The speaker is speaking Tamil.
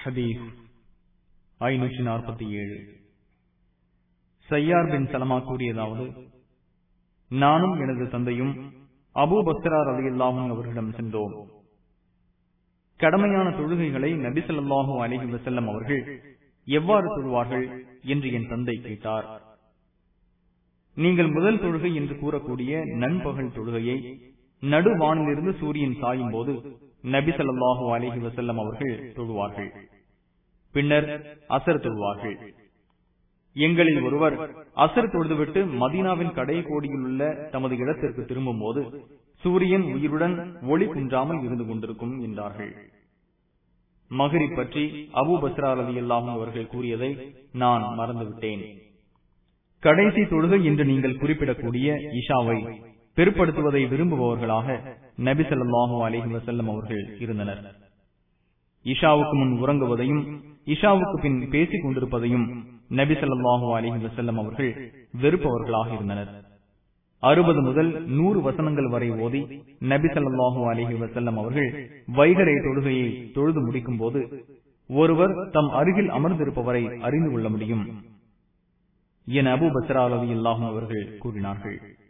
ஹதீஸ் ஐநூற்றி நாற்பத்தி ஏழு சையார் பின் சலமா கூறியதாவது நானும் எனது தந்தையும் அபூ பஸ்ரார் அலி அல்லாஹும் அவர்களிடம் சென்றோம் கடமையான தொழுகைகளை நபிசல்லாஹூ அலிஹி வசல்லம் அவர்கள் எவ்வாறு தொழுவார்கள் என்று என் தந்தை கேட்டார் நீங்கள் முதல் தொழுகை என்று கூறக்கூடிய நண்பகல் தொழுகையை நடுவானிலிருந்து சூரியன் சாயும் போது நபி சொல்லாஹூ அலிஹி வசல்லம் அவர்கள் தொழுவார்கள் பின்னர் அசர் தொழுவார்கள் எங்களில் ஒருவர் அசர் தொழுதுவிட்டு மதீனாவின் கடை கோடியில் உள்ள தமது இடத்திற்கு திரும்பும் போது சூரியன் உயிருடன் ஒளி குன்றாமல் இருந்து கொண்டிருக்கும் என்றார்கள் மகரி பற்றி அபு பஸ்ரா அலி அல்லாஹும் அவர்கள் கூறியதை நான் மறந்துவிட்டேன் கடைசி தொழுகை என்று நீங்கள் குறிப்பிடக்கூடிய இஷாவை பெருப்படுத்துவதை விரும்புபவர்களாக நபி சொல்லாஹு அலிஹி வசல்லம் அவர்கள் இருந்தனர் இஷாவுக்கு முன் உறங்குவதையும் இஷாவுக்கு பின் பேசிக் கொண்டிருப்பதையும் நபி சொல்லாஹு அலிஹி வசல்லம் அவர்கள் வெறுப்பவர்களாக இருந்தனர் அறுபது முதல் நூறு வசனங்கள் வரை ஓதி நபி சொல்லாஹு அலிஹி வசல்லம் அவர்கள் வைகரை தொழுகையை தொழுது முடிக்கும் போது ஒருவர் தம் அருகில் அமர்ந்திருப்பவரை அறிந்து கொள்ள முடியும் என அபு பத்ரா அலவி அல்லாஹும் அவர்கள் கூறினார்கள்